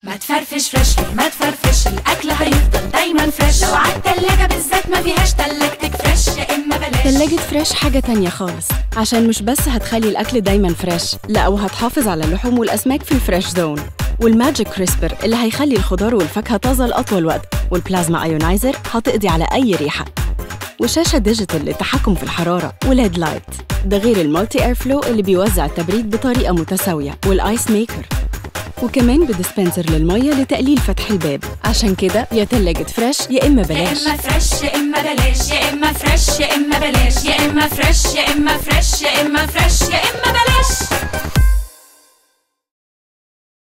ما تفرفش فريش ما تفرفش الاكل هيفضل دايما فريش لو عالتلاجة بالذات ما فيهاش تلاجتك فريش يا اما بلاش تلاجة فريش حاجة تانية خالص عشان مش بس هتخلي الأكل دايما فريش لا وهتحافظ على اللحوم والأسماك في الفريش زون والماجيك كريسبر اللي هيخلي الخضار والفاكهة طازة لأطول وقت والبلازما ايونايزر هتقضي على أي ريحة وشاشة ديجيتال للتحكم في الحرارة وليد لايت ده غير المالتي اير فلو اللي بيوزع التبريد بطريقة متساوية والايس ميكر وكمان بديسبنسر للمية لتقليل فتح الباب عشان كده يا تلاجة فريش يا إما يا بلاش اما فريش يا اما بلاش يا اما فريش يا اما بلاش يا اما فريش يا اما فريش يا اما فريش يا اما بلاش